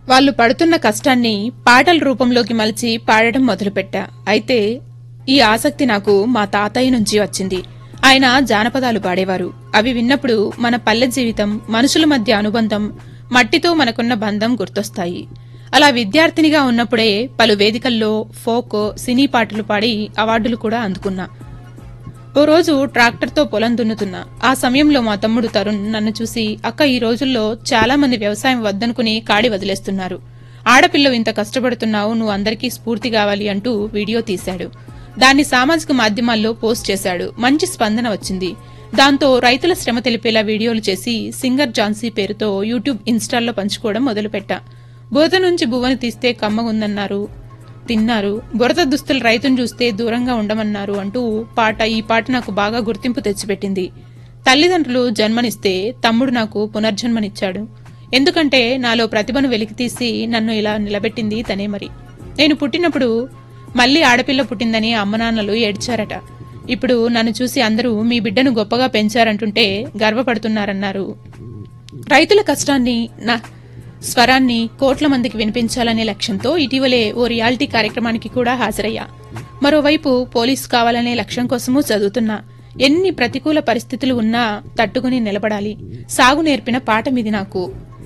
వాళ్ళు పడుతున్న కష్టాన్ని పాటల రూపంలోకి మలిచి పాడడం మొదలుపెట్టా అయితే ఈ ఆసక్తి నాకు మా తాతయ్య నుంచి వచ్చింది ఆయన జానపదాలు పాడేవారు అవి విన్నప్పుడు మన పల్లె జీవితం మనుషుల మధ్య అనుబంధం మట్టితో మనకున్న బంధం గుర్తొస్తాయి అలా విద్యార్థినిగా ఉన్నప్పుడే పలు వేదికల్లో ఫోక్ సినీ పాటలు పాడి అవార్డులు కూడా అందుకున్నా ఓ రోజు ట్రాక్టర్తో పొలం దున్నుతున్నా ఆ సమయంలో మా తమ్ముడు తరుణ్ నన్ను చూసి అక్క ఈ రోజుల్లో చాలా మంది వ్యవసాయం వద్దనుకుని కాడి వదిలేస్తున్నారు ఆడపిల్లవు ఇంత కష్టపడుతున్నావు నువ్వు అందరికీ స్ఫూర్తి కావాలి అంటూ వీడియో తీశాడు దాన్ని సామాజిక మాధ్యమాల్లో పోస్ట్ చేశాడు మంచి స్పందన వచ్చింది దాంతో రైతుల శ్రమ తెలిపేలా వీడియోలు చేసి సింగర్ జాన్సీ పేరుతో యూట్యూబ్ ఇన్స్టాల్లో పంచుకోవడం మొదలుపెట్టా బురద నుంచి బువ్వని తీస్తే కమ్మగుందన్నారు తిన్నారు బురద దుస్తులు రైతును చూస్తే దూరంగా ఉండమన్నారు అంటూ పాట ఈ పాట నాకు బాగా గుర్తింపు తెచ్చిపెట్టింది తల్లిదండ్రులు జన్మనిస్తే తమ్ముడు నాకు పునర్జన్మనిచ్చాడు ఎందుకంటే నాలో ప్రతిభను వెలికితీసి నన్ను ఇలా నిలబెట్టింది తనే మరి నేను పుట్టినప్పుడు మళ్ళీ ఆడపిల్ల పుట్టిందని అమ్మనాన్నలు ఏడ్చారట ఇప్పుడు నన్ను చూసి అందరూ మీ బిడ్డను గొప్పగా పెంచారంటుంటే గర్వపడుతున్నారన్నారు రైతుల కష్టాన్ని నా స్వరాన్ని కోట్ల మందికి వినిపించాలనే లక్ష్యంతో ఇటీవలే ఓ రియాలిటీ కార్యక్రమానికి కూడా హాజరయ్యా మరోవైపు పోలీసు కావాలనే లక్ష్యం కోసమూ చదువుతున్నా ఎన్ని ప్రతికూల పరిస్థితులు ఉన్నా తట్టుకుని నిలబడాలి సాగు నేర్పిన పాట మీది నాకు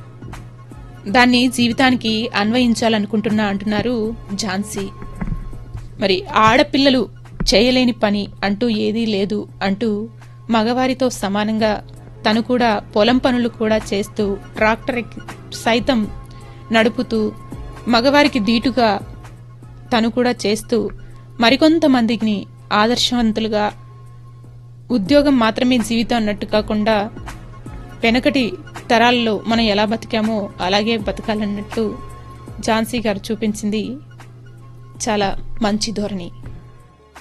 దాన్ని జీవితానికి అన్వయించాలనుకుంటున్నా అంటున్నారు ఝాన్సీ మరి ఆడపిల్లలు చేయలేని పని అంటూ ఏదీ లేదు అంటూ మగవారితో సమానంగా తను కూడా పొలం పనులు కూడా చేస్తూ ట్రాక్టర్ ఎక్కి- సైతం నడుపుతూ మగవారికి దీటుగా తను కూడా చేస్తూ మరికొంతమందిని ఆదర్శవంతులుగా ఉద్యోగం మాత్రమే జీవితం అన్నట్టు కాకుండా వెనకటి తరాల్లో మనం ఎలా బతికామో అలాగే బతకాలన్నట్టు ఝాన్సీ గారు చూపించింది చాలా మంచి ధోరణి